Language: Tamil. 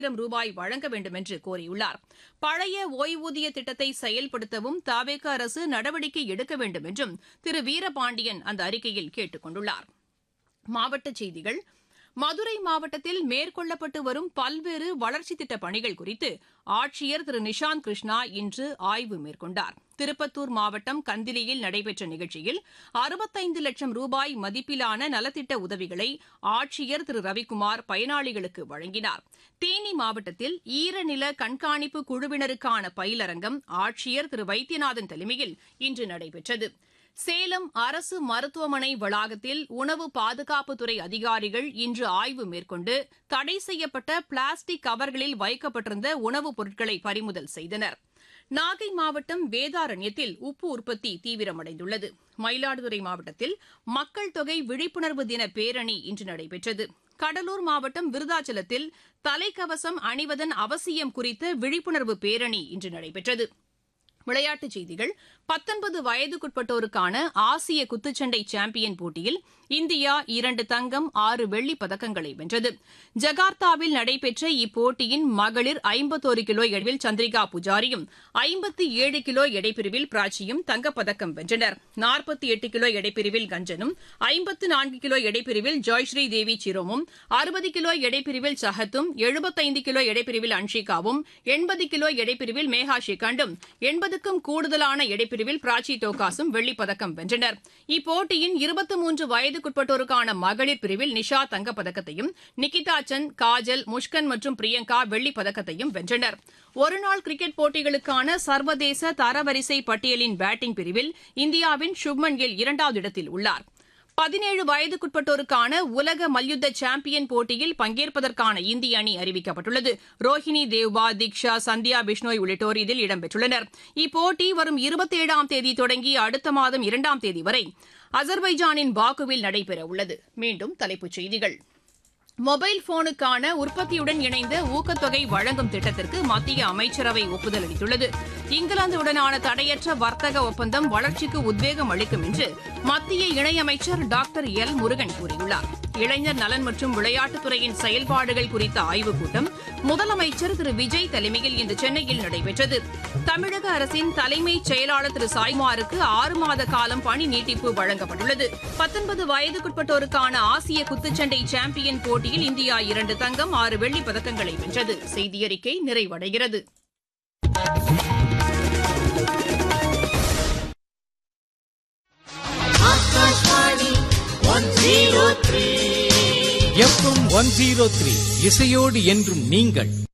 ஆயிரம் ரூபாய் வழங்க வேண்டும் என்று கோரியுள்ளார் பழைய ஓய்வூதிய திட்டத்தை செயல்படுத்தவும் தாவேக அரசு நடவடிக்கை எடுக்க வேண்டும் என்றும் திரு வீரபாண்டியன் அந்த அறிக்கையில் கேட்டுக் கொண்டுள்ளார் மாவட்டச் செய்திகள் மதுரை மாவட்டத்தில் மேற்கொள்ளப்பட்டு வரும் பல்வேறு வளர்ச்சித் திட்டப் பணிகள் குறித்து ஆட்சியர் திரு நிஷாந்த் கிருஷ்ணா இன்று ஆய்வு மேற்கொண்டார் திருப்பத்தூர் மாவட்டம் கந்திலியில் நடைபெற்ற நிகழ்ச்சியில் அறுபத்தைந்து லட்சம் ரூபாய் மதிப்பிலான நலத்திட்ட உதவிகளை ஆட்சியர் திரு ரவிக்குமார் பயனாளிகளுக்கு வழங்கினார் தேனி மாவட்டத்தில் ஈரநில கண்காணிப்பு குழுவினருக்கான பயிலரங்கம் ஆட்சியர் திரு வைத்தியநாதன் தலைமையில் இன்று நடைபெற்றது சேலம் அரசு மருத்துவமனை வளாகத்தில் உணவு பாதுகாப்புத்துறை அதிகாரிகள் இன்று ஆய்வு மேற்கொண்டு தடை செய்யப்பட்ட பிளாஸ்டிக் கவர்களில் வைக்கப்பட்டிருந்த உணவுப் பொருட்களை பறிமுதல் செய்தனர் நாகை மாவட்டம் வேதாரண்யத்தில் உப்பு உற்பத்தி தீவிரமடைந்துள்ளது மயிலாடுதுறை மாவட்டத்தில் மக்கள் தொகை விழிப்புணர்வு தின பேரணி இன்று நடைபெற்றது கடலூர் மாவட்டம் விருதாச்சலத்தில் தலைக்கவசம் அணிவதன் அவசியம் குறித்த விழிப்புணர்வு பேரணி இன்று நடைபெற்றது விளையாட்டுச் செய்திகள் பத்தொன்பது வயதுக்குட்பட்டோருக்கான ஆசிய குத்துச்சண்டை சாம்பியன் போட்டியில் இந்தியா இரண்டு தங்கம் ஆறு வெள்ளிப் பதக்கங்களை வென்றது ஜகார்த்தாவில் நடைபெற்ற இப்போட்டியின் மகளிர் ஐம்பத்தோரு கிலோ எடையில் சந்திரிகா புஜாரியும் ஐம்பத்தி ஏழு கிலோ எடைப்பிரிவில் பிராச்சியும் தங்கப்பதக்கம் வென்றனர் நாற்பத்தி எட்டு கிலோ எடைப்பிரிவில் கஞ்சனும் ஐம்பத்து நான்கு கிலோ எடைப்பிரிவில் ஜாய்ஸ்ரீ தேவி சிரோமும் அறுபது கிலோ எடைப்பிரிவில் சஹத்தும் எழுபத்தைந்து கிலோ எடைப்பிரிவில் அன்ஷிகாவும் எண்பது கிலோ எடைப்பிரிவில் மேகா ஷிகாண்டும் எண்பதுக்கும் கூடுதலான எடைப்பிரிவில் பிராச்சி டோகாஸும் வெள்ளிப் பதக்கம் வென்றனர் இப்போட்டியின் இருபத்தி மூன்று வயதுக்குட்பட்டோருக்கான மகளிர் பிரிவில் நிஷா தங்கப்பதக்கத்தையும் நிகிதா சந்த் காஜல் முஷ்கன் மற்றும் பிரியங்கா வெள்ளிப் பதக்கத்தையும் வென்றனர் ஒருநாள் கிரிக்கெட் போட்டிகளுக்கான சர்வதேச தரவரிசை பட்டியலின் பேட்டிங் பிரிவில் இந்தியாவின் சுப்மன் கில் இரண்டாவது இடத்தில் உள்ளார் பதினேழு வயதுக்குட்பட்டோருக்கான உலக மல்யுத்த சாம்பியன் போட்டியில் பங்கேற்பதற்கான இந்திய அணி அறிவிக்கப்பட்டுள்ளது ரோஹினி தேவ்பா தீக்ஷா சந்தியா பிஷ்னோய் உள்ளிட்டோர் இதில் இடம்பெற்றுள்ளனர் இப்போட்டி வரும் இருபத்தேழாம் தேதி தொடங்கி அடுத்த மாதம் இரண்டாம் தேதி வரை அசர்பைஜானின் பாக்குவில் நடைபெறவுள்ளது மீண்டும் தலைப்புச் செய்திகள் மொபைல் போனுக்கான உற்பத்தியுடன் இணைந்த ஊக்கத்தொகை வழங்கும் திட்டத்திற்கு மத்திய அமைச்சரவை ஒப்புதல் அளித்துள்ளது இங்கிலாந்துடனான தடையற்ற வர்த்தக ஒப்பந்தம் வளர்ச்சிக்கு உத்வேகம் அளிக்கும் என்று மத்திய இணையமைச்சர் டாக்டர் எல் முருகன் கூறியுள்ளார் இளைஞர் நலன் மற்றும் விளையாட்டுத்துறையின் செயல்பாடுகள் குறித்த ஆய்வுக் கூட்டம் முதலமைச்சர் திரு விஜய் தலைமையில் இன்று சென்னையில் நடைபெற்றது தமிழக அரசின் தலைமைச் செயலாளர் திரு சாய்மாருக்கு ஆறு மாத காலம் பணி நீட்டிப்பு வழங்கப்பட்டுள்ளது பத்தொன்பது வயதுக்குட்பட்டோருக்கான ஆசிய குத்துச்சண்டை சாம்பியன் போட்டியில் இந்தியா இரண்டு தங்கம் ஆறு வெள்ளிப் பதக்கங்களை வென்றது செய்தியறிக்கை நிறைவடைகிறது எஃப்எம் ஒன் ஜீரோ த்ரீ இசையோடு என்றும் நீங்கள்